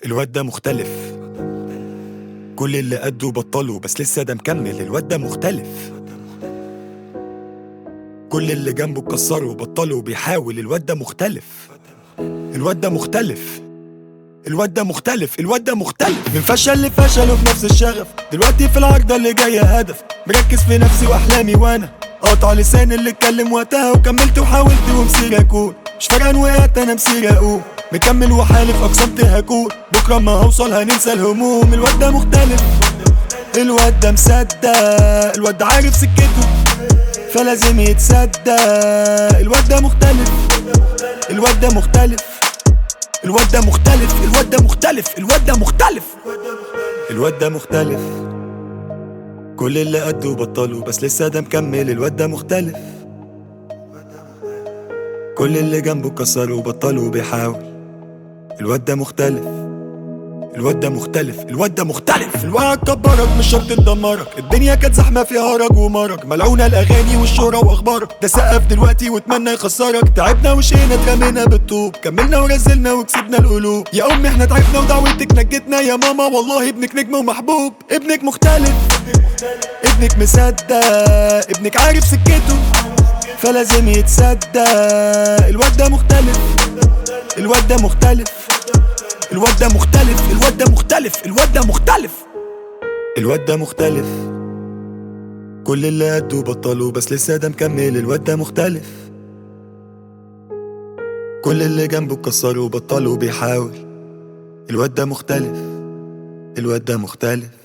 الواد ده مختلف كل اللي قده بطلوا بس لسه ده مكمل الواد ده مختلف كل اللي جنبه اتكسروا بطلوا بيحاول الواد ده مختلف الواد ده مختلف الواد ده مختلف الواد ده مختلف من فشل لفشل وفي نفس الشغف دلوقتي في العرضة اللي جاية هدف مركز في نفسي واحلامي وانا قاطع لسان اللي اتكلم وقتها وكملت وحاولت ومسير اكون مش فارقان وقت انا مسير اقوم مكمل وحالف اقسمت هكون بكره ما هوصل هننسى الهموم الواد ده مختلف الواد ده مصدق الواد ده عارف سكته فلازم يتصدق الواد ده مختلف الواد ده مختلف الواد ده مختلف الواد ده مختلف الواد ده مختلف الواد ده مختلف كل اللي قده بطلوا بس لسه ده مكمل الواد ده مختلف كل اللي جنبه كسروا وبطلوا بيحاول الواد ده مختلف الواد ده مختلف الواد ده مختلف الوعي كبرك مش شرط تدمرك الدنيا كانت زحمه فيها هرج ومرج ملعونه الاغاني والشهره واخبارك ده سقف دلوقتي واتمنى يخسرك تعبنا وشينا اترمينا بالطوب كملنا ورزلنا وكسبنا القلوب يا امي احنا تعبنا ودعوتك نجتنا يا ماما والله ابنك نجم ومحبوب ابنك مختلف ابنك مصدق ابنك عارف سكته فلازم يتصدق الواد ده مختلف الواد ده مختلف الواد ده مختلف الواد ده مختلف الواد ده مختلف الواد ده مختلف كل اللي قده بطلوا بس لسه ده مكمل الواد ده مختلف كل اللي جنبه اتكسروا وبطلوا بيحاول الواد ده مختلف الواد ده مختلف